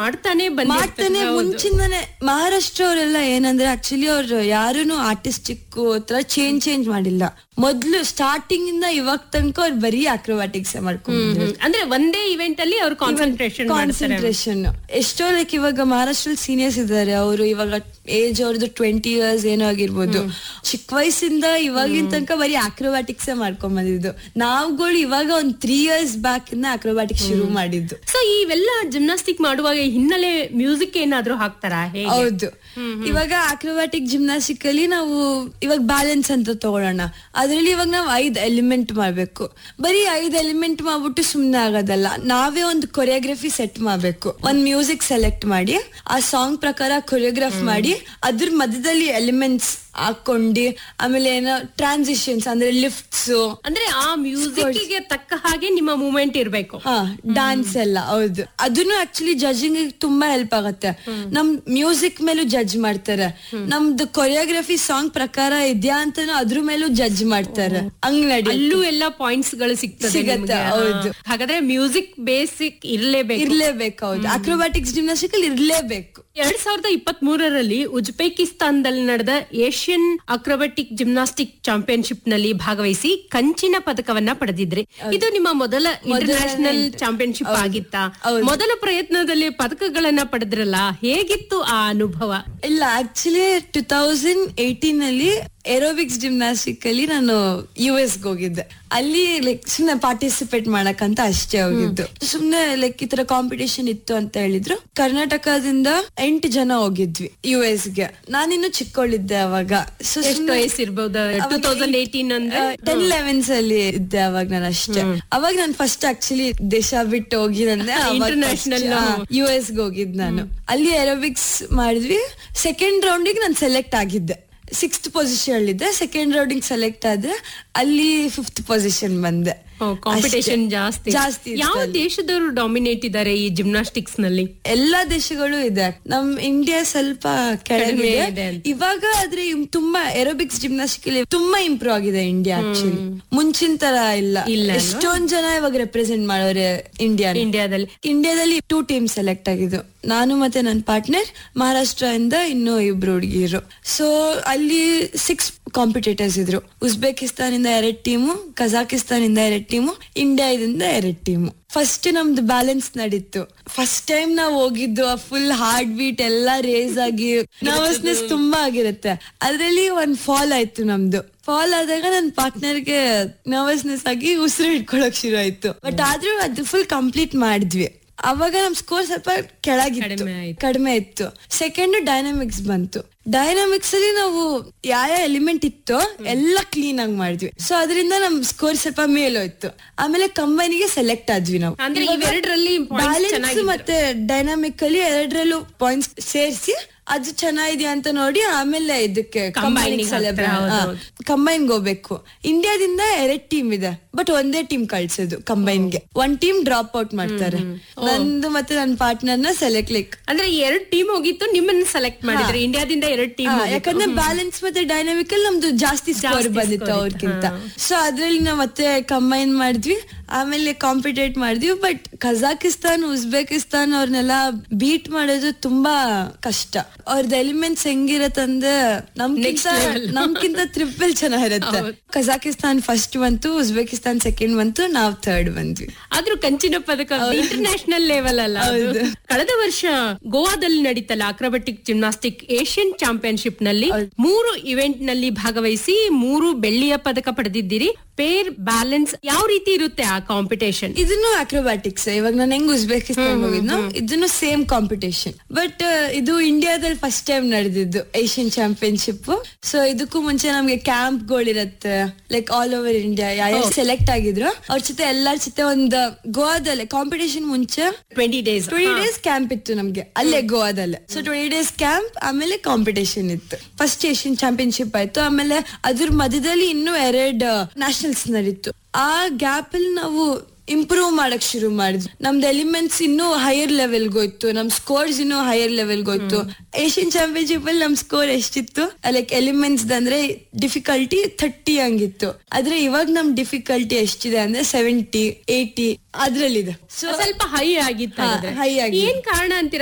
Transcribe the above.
ಮಾಡ್ತಾನೆ ಮಾಡ್ತಾನೆ ಬಂದಿರ್ತಾನೆ ಮುಂಚಿಂದಾನೆ ಮಹಾರಾಷ್ಟ್ರ ಅವರೆಲ್ಲ ಏನಂದ್ರೆ ಆಕ್ಚುಲಿ ಅವ್ರು ಯಾರೂನು ಆರ್ಟಿಸ್ಟಿಕ್ ತರ ಚೇಂಜ್ ಚೇಂಜ್ ಮಾಡಿಲ್ಲ ಮೊದ್ಲು ಸ್ಟಾರ್ಟಿಂಗ್ ಇಂದ ಇವಾಗ ತನಕ ಅವ್ರು ಬರೀ ಅಕ್ರೋಬ್ಯಾಟಿಕ್ಸ್ ಮಾಡ್ಕೊಂಡು ಅಂದ್ರೆ ಒಂದೇ ಇವೆಂಟ್ ಅಲ್ಲಿ ಅವ್ರು ಕಾನ್ಸಂಟ್ರೇಷನ್ ಮಾಡ್ತಾರೆ ಕಾನ್ಸಂಟ್ರೇಷನ್ ಎಷ್ಟೋ ಲೈಕ್ ಇವಾಗ ಮಹಾರಾಷ್ಟ್ರ ಸೀನಿಯರ್ಸ್ ಇದ್ದಾರೆ ಅವರು ಇವಾಗ ಏಜ್ ಅವ್ರದ್ದು ಟ್ವೆಂಟಿ ಇಯರ್ಸ್ ಏನೋ ಆಗಿರ್ಬೋದು ಚಿಕ್ಕ ವಯಸ್ಸಿಂದ ಇವಾಗಿನ ತನಕ ಬರೀ ಅಕ್ರೋಬ್ಯಾಟಿಕ್ಸ್ ಮಾಡ್ಕೊಂಡ್ ಬಂದಿದ್ದು ನಾವುಗಳು ಇವಾಗ ಒಂದ್ ತ್ರೀ ಇಯರ್ಸ್ ಬ್ಯಾಕ್ ಇಂದ ಅಕ್ರೋಬ್ಯಾಟಿಕ್ಸ್ ಶುರು ಮಾಡಿದ್ದು ಸೊ ಇವೆಲ್ಲ ಜಿಮ್ನಾಸ್ಟಿಕ್ ಮಾಡುವಾಗ ಈ ಹಿನ್ನೆಲೆ ಮ್ಯೂಸಿಕ್ ಏನಾದ್ರೂ ಹಾಕ್ತಾರಾ ಹೇಗೆ ಹೌದು ಇವಾಗ ಅಕ್ರೋಬ್ಯಾಟಿಕ್ ಜಿಮ್ನಾಸ್ಟಿಕ್ ಅಲ್ಲಿ ನಾವು ಇವಾಗ ಬ್ಯಾಲೆನ್ಸ್ ಅಂತ ತಗೊಳ್ಳೋಣ ಅದ್ರಲ್ಲಿ ಇವಾಗ ನಾವು ಐದ್ ಎಲಿಮೆಂಟ್ ಮಾಡ್ಬೇಕು ಬರೀ ಐದ್ ಎಲಿಮೆಂಟ್ ಮಾಡ್ಬಿಟ್ಟು ಸುಮ್ನೆ ಆಗೋದಲ್ಲ ನಾವೇ ಒಂದು ಕೊರಿಯೋಗ್ರಫಿ ಸೆಟ್ ಮಾಡ್ಬೇಕು ಒಂದ್ ಮ್ಯೂಸಿಕ್ ಸೆಲೆಕ್ಟ್ ಮಾಡಿ ಆ ಸಾಂಗ್ ಪ್ರಕಾರ ಕೊರಿಯೋಗ್ರಾಫ್ ಮಾಡಿ ಅದ್ರ ಮಧ್ಯದಲ್ಲಿ ಎಲಿಮೆಂಟ್ಸ್ ಹಾಕೊಂಡು ಆಮೇಲೆ ಏನೋ ಟ್ರಾನ್ಸಿಷನ್ಸ್ ಅಂದ್ರೆ ಲಿಫ್ಟ್ಸ್ ಅಂದ್ರೆ ಆ ಮ್ಯೂಸಿಕ್ ಗೆ ತಕ್ಕ ಹಾಗೆ ನಿಮ್ಮ ಮೂವ್ಮೆಂಟ್ ಇರ್ಬೇಕು ಹಾ ಡಾನ್ಸ್ ಎಲ್ಲ ಹೌದು ಅದನ್ನು ಆಕ್ಚುಲಿ ಜಡ್ಜಿಂಗ್ ತುಂಬಾ ಹೆಲ್ಪ್ ಆಗುತ್ತೆ ನಮ್ ಮ್ಯೂಸಿಕ್ ಮೇಲೂ ಜಡ್ಜ್ ಮಾಡ್ತಾರೆ ನಮ್ದು ಕೊರಿಯೋಗ್ರಫಿ ಸಾಂಗ್ ಪ್ರಕಾರ ಇದೆಯಾ ಅಂತಾನು ಅದ್ರ ಮೇಲೂ ಜಡ್ಜ್ ಮಾಡ್ತಾರೆ ಹಂಗ್ ನಡಿ ಅಲ್ಲೂ ಎಲ್ಲ ಪಾಯಿಂಟ್ಸ್ ಗಳು ಸಿಗ್ತದೆ ಸಿಗತ್ತೆ, ನಿಮ್ಗೆ. ಹೌದು. ಹಾ. ಹಾಗಾದ್ರೆ ಮ್ಯೂಸಿಕ್ ಬೇಸಿಕ್ ಇರ್ಲೇಬೇಕು ಇರ್ಲೇಬೇಕು ಹೌದು ಅಕ್ರೋಬ್ಯಾಟಿಕ್ಸ್ ಜಿಮ್ನಾಸ್ಟಿಕ್ ಅಲ್ಲಿ ಇರ್ಲೇಬೇಕು ಎರಡ್ ಸಾವಿರದ ಇಪ್ಪತ್ತ್ ಮೂರರಲ್ಲಿ ಉಜ್ಬೇಕಿಸ್ತಾನದಲ್ಲಿ ನಡೆದ ಏಷ್ಯನ್ ಅಕ್ರೋಬಾಟಿಕ್ ಜಿಮ್ನಾಸ್ಟಿಕ್ ಚಾಂಪಿಯನ್ಶಿಪ್ ನಲ್ಲಿ ಭಾಗವಹಿಸಿ ಕಂಚಿನ ಪದಕವನ್ನ ಪಡೆದಿದ್ರಿ ಇದು ನಿಮ್ಮ ಮೊದಲ ಇಂಟರ್ನ್ಯಾಷನಲ್ ಚಾಂಪಿಯನ್ಶಿಪ್ ಆಗಿತ್ತಾ ಮೊದಲ ಪ್ರಯತ್ನದಲ್ಲಿ ಪದಕಗಳನ್ನ ಪಡೆದ್ರಲ್ಲ ಹೇಗಿತ್ತು ಆ ಅನುಭವ ಇಲ್ಲ ಆಕ್ಚುಲಿ ಟೂ ತೌಸಂಡ್ ಏಯ್ಟೀನ್ ಅಲ್ಲಿ ಏರೋಬಿಕ್ಸ್ ಜಿಮ್ನಾಸ್ಟಿಕ್ ಅಲ್ಲಿ ನಾನು ಯು ಎಸ್ ಹೋಗಿದ್ದೆ ಅಲ್ಲಿ ಲೈಕ್ ಸುಮ್ನೆ ಪಾರ್ಟಿಸಿಪೇಟ್ ಮಾಡಕ್ಕಂತ ಅಷ್ಟೇ ಹೋಗಿದ್ದು ಸುಮ್ನೆ ಲೈಕ್ ಈ ತರ ಕಾಂಪಿಟೇಷನ್ ಇತ್ತು ಅಂತ ಹೇಳಿದ್ರು ಕರ್ನಾಟಕದಿಂದ ಎಂಟು ಜನ ಹೋಗಿದ್ವಿ ಯು ಎಸ್ ಗೆ ನಾನಿನ್ನು ಚಿಕ್ಕವಳಿದ್ದೆ ಅವಾಗ ಸೊ ಎಷ್ಟು ವಯಸ್ಸಿರ್ಬೋದು ಟೂ ತೌಸಂಡ್ ಏಯ್ಟೀನ್ ಅಂದ್ರೆ ಟೆನ್ ಲೆವೆನ್ಸ್ ಅಲ್ಲಿ ಇದ್ದೆ ಅವಾಗ ನಾನು ಅಷ್ಟೇ ಅವಾಗ ನಾನು ಫಸ್ಟ್ ಆಕ್ಚುಲಿ ದೇಶ ಬಿಟ್ಟು ಹೋಗಿ ನಂದೆ International. ಯು ಎಸ್ ಗೆ ಹೋಗಿದ್ ನಾನು ಅಲ್ಲಿ ಏರೋಬಿಕ್ಸ್ ಮಾಡಿದ್ವಿ ಸೆಕೆಂಡ್ ರೌಂಡಿಗೆ ನಾನು ಸೆಲೆಕ್ಟ್ ಆಗಿದ್ದೆ ಸಿಕ್ಸ್ತ್ ಪೊಸಿಷನ್ ಅಲ್ಲಿದ್ದೆ ಸೆಕೆಂಡ್ ರೌಂಡಿಗೆ ಸೆಲೆಕ್ಟ್ ಆದ್ರೆ ಅಲ್ಲಿ ಫಿಫ್ತ್ ಪೊಸಿಷನ್ ಬಂದೆ ಕಾಂಪಿಟೇಷನ್ ಅಷ್ಟೇ. ಜಾಸ್ತಿ ಜಾಸ್ತಿ ಇತ್ತು ಯಾವ ಅಲ್ಲಿ. ದೇಶದವರು ಡಾಮಿನೇಟ್ ಇದ್ದಾರೆ ಈ ಜಿಮ್ನಾಸ್ಟಿಕ್ಸ್ ನಲ್ಲಿ ಎಲ್ಲಾ ದೇಶಗಳು ಇದೆ ನಮ್ ಇಂಡಿಯಾ ಸ್ವಲ್ಪ ಕೆಳಗೆ ಕಡಿಮೆ ಇದೆ. ಇದೆ ಅಂತ. ಇವಾಗ ಆದ್ರೆ ಇಮ್- ತುಂಬಾ ಏರೋಬಿಕ್ಸ್ ಜಿಮ್ನಾಸ್ಟಿಕ್ ಅಲ್ಲಿ ತುಂಬಾ ಇಂಪ್ರೂವ್ ಆಗಿದೆ ಇಂಡಿಯಾ ಆಕ್ಚುಲಿ ಮುಂಚಿನ ತರ ಇಲ್ಲ ಇಲ್ಲ ಅಲ್ವಾ? ಎಷ್ಟೊಂದ್ ಜನ ಇವಾಗ ರೆಪ್ರೆಸೆಂಟ್ ಮಾಡೋರೆ ಇಂಡಿಯಾ ಇಂಡಿಯಾದಲ್ಲಿ ಇಂಡಿಯಾದಲ್ಲಿ ಟೂ ಟೀಮ್ ಸೆಲೆಕ್ಟ್ ಆಗಿದ್ದು ನಾನು ಮತ್ತೆ ನನ್ನ ಪಾರ್ಟ್ನರ್ ಮಹಾರಾಷ್ಟ್ರ ಇಂದ ಇನ್ನೂ ಇಬ್ರು ಹುಡುಗಿರು ಸೊ ಅಲ್ಲಿ ಸಿಕ್ಸ್ ಕಾಂಪಿಟೇಟರ್ಸ್ ಇದ್ರು ಉಜ್ಬೇಕಿಸ್ತಾನ್ ಇಂದ ಎರಡ್ ಟೀಮು ಕಜಾಕಿಸ್ತಾನ್ ಇಂದ ಎರಡ್ ಟೀಮು ಇಂಡಿಯಾದಿಂದ ಎರಡ್ ಟೀಮು ಫಸ್ಟ್ ನಮ್ದು ಬ್ಯಾಲೆನ್ಸ್ ನಡೀತು ಫಸ್ಟ್ ಟೈಮ್ ನಾವ್ ಹೋಗಿದ್ದು ಫುಲ್ ಹಾರ್ಟ್ ಬೀಟ್ ಎಲ್ಲ ರೇಸ್ ಆಗಿ ನರ್ವಸ್ನೆಸ್ ತುಂಬಾ ಆಗಿರುತ್ತೆ ಅದ್ರಲ್ಲಿ ಒಂದ್ ಫಾಲ್ ಆಯ್ತು ನಮ್ದು ಫಾಲ್ ಆದಾಗ ನನ್ನ ಪಾರ್ಟ್ನರ್ಗೆ ನರ್ವಸ್ನೆಸ್ ಆಗಿ ಉಸಿರು ಹಿಡ್ಕೊಳಕ್ ಶುರು ಆಯ್ತು ಬಟ್ ಆದ್ರೂ ಅದು ಫುಲ್ ಕಂಪ್ಲೀಟ್ ಮಾಡಿದ್ವಿ ಅವಾಗ ನಮ್ ಸ್ಕೋರ್ ಸ್ವಲ್ಪ ಕೆಳಗಿತ್ತು ಕಡಿಮೆ ಆಯ್ತು. ಕಡಿಮೆ ಇತ್ತು ಸೆಕೆಂಡ್ ಡೈನಾಮಿಕ್ಸ್ ಬಂತು ಡೈನಾಮಿಕ್ಸ್ ಅಲ್ಲಿ ನಾವು ಯಾವ ಎಲಿಮೆಂಟ್ ಇತ್ತೋ ಎಲ್ಲ ಕ್ಲೀನ್ ಆಗಿ ಮಾಡಿದ್ವಿ ಸೊ ಅದರಿಂದ ನಮ್ ಸ್ಕೋರ್ ಸ್ವಲ್ಪ ಮೇಲೋಯ್ತು ಆಮೇಲೆ ಕಂಬೈನಿಗೆ ಸೆಲೆಕ್ಟ್ ಆದ್ವಿ ನಾವು ಅಂದ್ರೆ ಇವೆರಡರಲ್ಲಿ points ಬ್ಯಾಲೆನ್ಸ್ ಚೆನ್ನಾಗಿದ್ರು. ಮತ್ತೆ ಡೈನಾಮಿಕ್ ಅಲ್ಲಿ ಎರಡರಲ್ಲೂ ಪಾಯಿಂಟ್ಸ್ ಸೇರಿಸಿ ಅದು ಚೆನ್ನಾಗಿದ್ಯಾ ಅಂತ ನೋಡಿ ಆಮೇಲೆ ಇದಕ್ಕೆ Combine ಗೆ ಹಾಕ್ತಾರೆ, ಹೌದು, ಹೌದು. ಕಂಬೈನ್ ಹೋಗ್ಬೇಕು ಇಂಡಿಯಾದಿಂದ ಎರಡ್ ಟೀಮ್ ಇದೆ ಬಟ್ ಒಂದೇ ಟೀಮ್ ಕಳ್ಸೋದು combine ಗೆ ಒಂದ್ ಟೀಮ್ ಡ್ರಾಪ್ ಔಟ್ ಮಾಡ್ತಾರೆ ನಂದು ಮತ್ತೆ ನನ್ನ ಪಾರ್ಟ್ನರ್ ನ ಸೆಲೆಕ್ಟ್ ಲೈಕ್ ಅಂದ್ರೆ ಎರಡ್ ಟೀಮ್ ಹೋಗಿತ್ತು ನಿಮ್ಮನ್ನ ಸೆಲೆಕ್ಟ್ ಮಾಡಿದ್ರೆ ಇಂಡಿಯಾದಿಂದ ಎರಡ್ ಟೀಮ್ ಯಾಕಂದ್ರೆ ಬ್ಯಾಲೆನ್ಸ್ ಮತ್ತೆ ಡೈನಾಮಿಕ್ ಅಲ್ಲಿ ನಮ್ದು ಜಾಸ್ತಿ ಸ್ಕೋರ್ ಜಾಸ್ತಿ ಬಂದಿತ್ತು score ಅವ್ರಿಗಿಂತ ಇತ್ತು, ಸೊ ಅದ್ರಲ್ಲಿ ನಾವು ಮತ್ತೆ ಕಂಬೈನ್ ಮಾಡಿದ್ವಿ ಆಮೇಲೆ ಕಾಂಪಿಟೇಟ್ ಮಾಡಿದ್ವಿ ಬಟ್ ಕಜಾಕಿಸ್ತಾನ್ ಉಜ್ಬೇಕಿಸ್ತಾನ್ ಅವ್ರನ್ನೆಲ್ಲ ಬೀಟ್ ಮಾಡೋದು ತುಂಬಾ ಕಷ್ಟ ಅವ್ರದ್ದು ಎಲಿಮೆಂಟ್ಸ್ ಹೆಂಗಿರತ್ತಂದ್ರೆ ನಮ್ಗಿಂತ ನಮ್ಗಿಂತ ಟ್ರಿಪಲ್ ಚೆನ್ನಾಗಿರುತ್ತೆ ಕಜಾಕಿಸ್ತಾನ್ ಫಸ್ಟ್ ಬಂತು ಉಜ್ಬೇಕಿಸ್ತಾನ್ ಸೆಕೆಂಡ್ ಬಂತು ನಾವ್ ಥರ್ಡ್ ಬಂದ್ವಿ ಆದ್ರೂ ಕಂಚಿನ ಪದಕ ಇಂಟರ್ನ್ಯಾಷನಲ್ ಲೆವೆಲ್ ಅಲ್ಲ ಅದು. ಕಳೆದ ವರ್ಷ ಗೋವಾದಲ್ಲಿ ನಡೀತಲ್ಲ ಅಕ್ರೋಬಾಟಿಕ್ ಜಿಮ್ನಾಸ್ಟಿಕ್ ಏಷ್ಯನ್ ಚಾಂಪಿಯನ್ಶಿಪ್ ನಲ್ಲಿ ಮೂರು ಇವೆಂಟ್ ನಲ್ಲಿ ಭಾಗವಹಿಸಿ ಮೂರು ಬೆಳ್ಳಿಯ ಪದಕ ಪಡೆದಿದ್ದೀರಿ ಪೇರ್ ಬ್ಯಾಲೆನ್ಸ್ ಯಾವ ರೀತಿ ಇರುತ್ತೆ ಆ ಕಾಂಪಿಟೇಷನ್ ಇದನ್ನು ಅಕ್ರೋಬ್ಯಾಟಿಕ್ಸ್ ಇವಾಗ ನಾನು ಹೆಂಗ್ ಉಜ್ಬೇಕಿಸ್ತಾನ್ ಹೋಗಿದ್ನು ಇದನ್ನು ಸೇಮ್ ಕಾಂಪಿಟೇಷನ್ ಬಟ್ ಇದು ಇಂಡಿಯಾದಲ್ಲಿ ಫಸ್ಟ್ ಟೈಮ್ ನಡೆದಿದ್ದು ಏಷ್ಯನ್ ಚಾಂಪಿಯನ್ಶಿಪ್ ಸೊ ಇದಕ್ಕೂ ಮುಂಚೆ ನಮ್ಗೆ ಕ್ಯಾಂಪ್ ಗಳಿರತ್ತೆ ಲೈಕ್ ಆಲ್ ಓವರ್ ಇಂಡಿಯಾ ಯಾರು ಸೆಲೆಕ್ಟ್ ಆಗಿದ್ರು ಅವ್ರ ಜೊತೆ ಎಲ್ಲಾರ ಜೊತೆ ಒಂದು ಗೋವಾದಲ್ಲೇ ಕಾಂಪಿಟೇಷನ್ ಮುಂಚೆ twenty days twenty days camp ಇತ್ತು ನಮ್ಗೆ ಅಲ್ಲೇ ಗೋವಾದಲ್ಲೇ ಸೊ ಟ್ವೆಂಟಿ ಡೇಸ್ ಕ್ಯಾಂಪ್ ಆಮೇಲೆ ಕಾಂಪಿಟೇಷನ್ ಇತ್ತು ಫಸ್ಟ್ ಏಷ್ಯನ್ ಚಾಂಪಿಯನ್ಶಿಪ್ ಆಯ್ತು ಆಮೇಲೆ ಅದ್ರ ಮಧ್ಯದಲ್ಲಿ ಇನ್ನೂ ಎರಡ್ ನ್ಯಾಷನಲ್ಸ್ ನಡೀತು ಆ ಗ್ಯಾಪ್ ಅಲ್ಲಿ ನಾವು ಇಂಪ್ರೂವ್ ಮಾಡಕ್ ಶುರು ಮಾಡಿದ್ವಿ ನಮ್ದು ಎಲಿಮೆಂಟ್ಸ್ ಇನ್ನೂ ಹೈಯರ್ ಲೆವೆಲ್ ಹೋಯ್ತು ನಮ್ ಸ್ಕೋರ್ಸ್ ಇನ್ನೂ ಹೈಯರ್ ಲೆವೆಲ್ ಹೋಯ್ತು ಏಷ್ಯನ್ ಚಾಂಪಿಯನ್ಶಿಪ್ ಅಲ್ಲಿ ನಮ್ ಸ್ಕೋರ್ ಎಷ್ಟಿತ್ತು ಲೈಕ್ ಎಲಿಮೆಂಟ್ಸ್ ಅಂದ್ರೆ ಡಿಫಿಕಲ್ಟಿ ಥರ್ಟಿ ಹಂಗಿತ್ತು ಆದ್ರೆ ಇವಾಗ ನಮ್ ಡಿಫಿಕಲ್ಟಿ ಎಷ್ಟಿದೆ ಅಂದ್ರೆ ಸೆವೆಂಟಿ ಏಯ್ಟಿ ಅದ್ರಲ್ಲಿದೆ ಸೊ ಸ್ವಲ್ಪ ಹೈ ಆಗಿತ್ತು ಹಾ, ಹಾಗಾದ್ರೆ. high ಆಗಿದೆ. ಏನ್ ಕಾರಣ ಅಂತೀರಾ